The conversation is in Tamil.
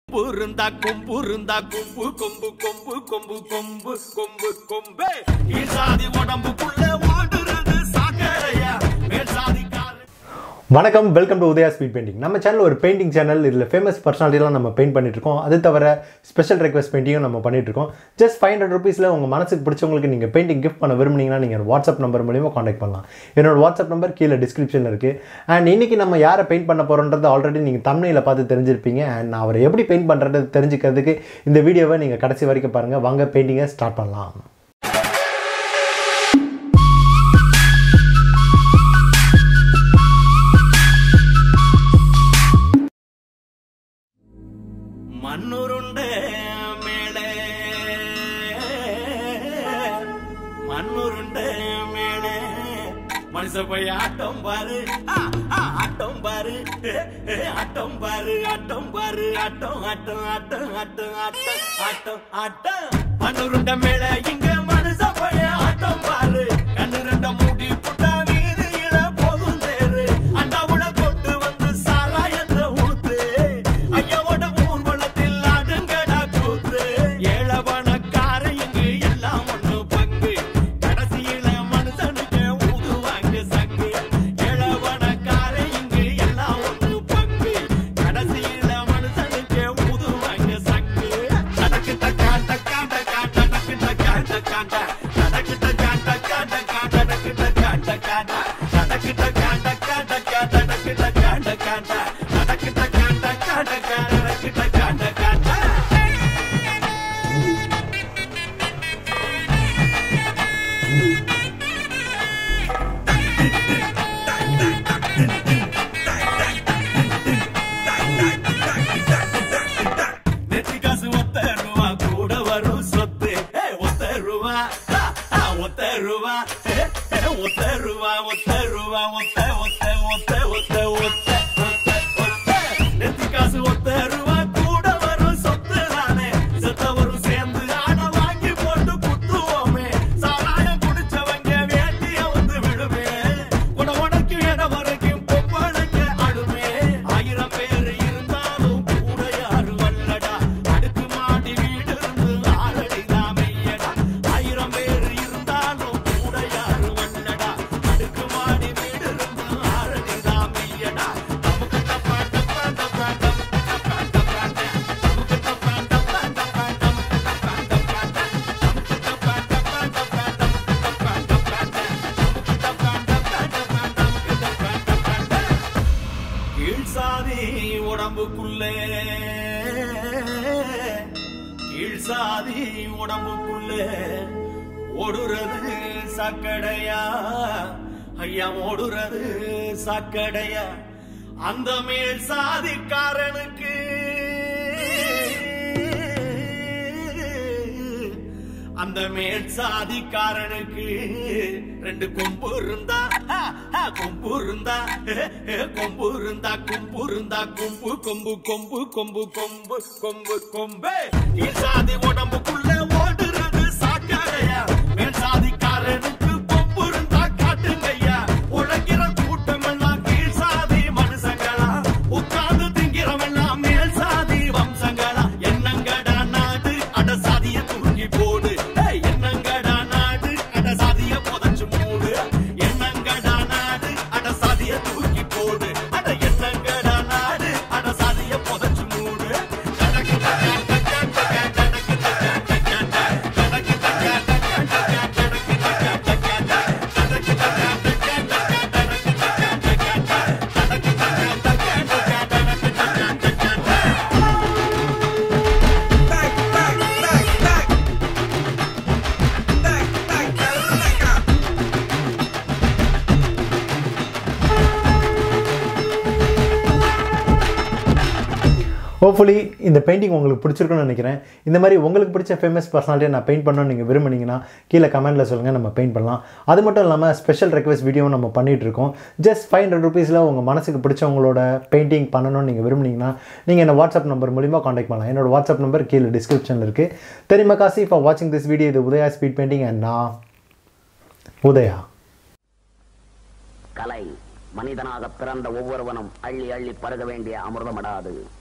இருந்தா கொம்பு இருந்தா கொம்பு கொம்பு கொம்பு கொம்பு கொம்பு கொம்பு கொம்பே ஈசாதி உடம்புக்குள்ள ஓடுறது சாக்கடையா மேல் சாதிக்காரன் வணக்கம் welcome to Udaya speed painting நம்ம சேனல் ஒரு பெயிண்டிங் சேனல் இதில் ஃபேமஸ் பர்சனாலிட்டிலாம் நம்ம பெயிண்ட் பண்ணிட்டு இருக்கோம் அது தவிர ஸ்பெஷல் ரெக்வஸ்ட் பெயிண்டிங்கும் நம்ம பண்ணிட்டு இருக்கோம் ஜஸ்ட் ஃபைவ் ஹண்ட்ரட் ருபீஸில் உங்கள் மனசுக்கு பிடிச்சவங்களுக்கு நீங்கள் பெயிண்டிங் கிஃப்ட் பண்ண விரும்புனீங்கன்னா நீங்கள் வாட்ஸ்அப் நம்பர் மூலியமாக காண்டாக்ட் பண்ணலாம் என்னோட வாட்ஸ்அப் நம்பர் கீழே டிஸ்கிரிப்ஷனில் இருக்குது அண்ட் இன்னைக்கு நம்ம யாரை பெயிண்ட் பண்ண போகிறோன்றது ஆல்ரெடி நீங்கள் தமிழில் பார்த்து தெரிஞ்சிருப்பீங்க அண்ட் நான் அவரை எப்படி பெயிண்ட் பண்ணுறது தெரிஞ்சுக்கிறதுக்கு இந்த வீடியோவை நீங்கள் கடைசி வரைக்கும் பாருங்கள் வாங்க பெயிண்டிங்கை ஸ்டார்ட் பண்ணலாம் மண்ணுருண்ட மேலே மண்ணுருண்ட மேலே மனுஷ போய் ஆட்டம் பாரு ஆ, ஆ, ஆட்டம் பாரு ஏ, ஏ, ஆட்டம் பாரு ஆட்டம் பாரு ஆட்டம் ஆட்டம் ஆட்டம் ஆட்டம் ஆட்டம் ஆட்டம் ஆட்டம் மண்ணுருண்ட மேலே இங்க மனுஷ போய் ஆட்டம் பாரு கண்ணு ரெண்ட மூடி புட்டா வீதியில போகும் தேரு அண்டாவுல கொண்டு வந்து சாராயத்தை ஊத்து ஐயாவோட ஊர்வலத்தில் ஆடுங்கடா கூத்து ஏழவனக்கார இங்கு எல்லாம் ஒண்ணு பங்கு கடைசியில மனுஷனுக்கு ஊதுவாங்க சங்கு ஏழவனக்கார இங்கு எல்லாம் ஒண்ணு பங்கு கடைசியில மனுஷனுக்கு ஊதுவாங்க சங்கு தனக்கு தக்கா தக்கா தக்கா தனக்கு தக்கா தக்கா தனக்கு தக்கா தக்கா தக்கா தனக்கு தக்கா தக்கா தனக்கு தக்கா தக்கா தக்கா தனக்கு தக்கா தக்கா தனக்கு தக்கா தக்கா தக்கா தனக்கு தக்கா தக்கா நெத்தி காசு ஒத்த ரூபா கூட வரும் சொத்து ஏ, ஒத்த ரூபா ஆ, ஆ, ஒத்த ரூபா ஏ, ஏ, ஒத்த ரூபா ஒத்த ரூபா ஒத்த ஒத்த ஒத்த ஒத்த ஒத்த ஒத்த ஒத்த நெத்தி காசு ஒத்த ரூபா கூட வரும் சொத்து தானே செத்தவரும் சேர்ந்து ஆட வாங்கி போட்டு குத்துவோமே சாராயம் குடிச்சவங்க வேட்டிய வந்து விடுமே உட உடக்கு இட வரைக்கும் பொம்பளைக்கு அழுமே ஆயிரம் பேர் இருந்தாலும் கூட யாரு வல்லடா அடுக்கு மாடி வீடு இருந்து ஆறடி தாமையடா ஆயிரம் பேர் இருந்தாலும் கூட யாரு வல்லடா அடுக்கு மாடி வீடு இருந்து ஆறடி தாமையடா நமக்கு தப்பா தப்பா தப்பா தப்பா தப்பா நமக்கு தப்பா தப்பா தப்பா தப்பா தப்பா நமக்கு தப்பா தப்பா தப்பா தப்பா தப்பா நமக்கு தப்பா தப்பா தப்பா நமக்கு தப்பா தப்பா கீழ் சாதி உடம்புக்குள்ளே கீழ் சாதி உடம்புக்குள்ளே ஓடுறது சாக்கடையா ஐயா ஓடுறது சாக்கடையா அந்த மேல் சாதிக்காரனுக்கு அந்த மேல் சாதிக்காரனுக்கு ரெண்டு கொம்பு இருந்தா ஆ, ஆ, கொம்பு இருந்தா ஏ, ஏ, கொம்பு இருந்தா கொம்பு இருந்தா கொம்பு கொம்பு கொம்பு கொம்பு கொம்பு கொம்பு கொம்பே கீழ் சாதி உடம்புக்குள்ள ஓடுறது சாக்கடையா மேல் சாதிக்காரனுக்கு கொம்பு இருந்தா காட்டுங்கய்யா உழைக்கிற கூட்டம் எல்லாம் கீழ் சாதி மனுஷங்களா உட்கார்ந்து திங்கிறவெல்லாம் மேல் சாதி வம்சங்களா என்னங்கடா நாடு அட சாதிய தூக்கி போடு ஏய், என்னங்கடா நாடு அட சாதிய புதைச்சு மூடு என்னங்கடா நாடு அட சாதிய தூக்கி போடு அட என்னங்கடா நாடு அட சாதிய புதைச்சு மூடு கடக்கு டக்கா டக்கா டக்கா கடக்கு டக்கா டக்கா டக்கா. கடக்கு டக்கா டக்கா டக்கா கடக்கு டக்கா டக்கா டக்கா. கடக்கு டக்கா டக்கா டக்கா கடக்கு டக்கா டக்கா டக்கா. கடக்கு டக்கா டக்கா டக்கா கடக்கு டக்கா டக்கா டக்கா. ஹோப்ஃபுல்லி இந்த பெயிண்டிங் உங்களுக்கு பிடிச்சிருக்குன்னு நினைக்கிறேன் இந்த மாதிரி உங்களுக்கு பிடிச்ச ஃபேமஸ் பர்சனாலிட்டியை நான் பெயிண்ட் பண்ணணும்னு நீங்கள் விரும்புனீங்கன்னா கீழே கமெண்ட்டில் சொல்லுங்கள் நம்ம பெயிண்ட் பண்ணலாம் அது மட்டும் இல்லாமல் ஸ்பெஷல் ரெக்வஸ்ட் வீடியோவும் நம்ம பண்ணிட்டு இருக்கோம் ஜஸ்ட் ஃபைவ் ஹண்ட்ரட் ருபீஸில் உங்கள் மனசுக்கு பிடிச்சவங்களோட பெயிண்டிங் பண்ணணும்னு நீங்கள் விரும்புனீங்கன்னா நீங்கள் என்ன வாட்ஸ்அப் நம்பர் மூலிமா காண்டாக்ட் பண்ணலாம் என்னோட வாட்ஸ்அப் நம்பர் கீழே டிஸ்கிரிப்ஷனில் இருக்குது தெரியுமா காசி ஃபார் வாட்சிங் திஸ் வீடியோ இது உதயா ஸ்பீட் பெயிண்டிங் அண்ட் நான் உதயா கலை மனிதனாக பிறந்த ஒவ்வொருவனும் அள்ளி அள்ளி பருக வேண்டிய அமிர்தமடாது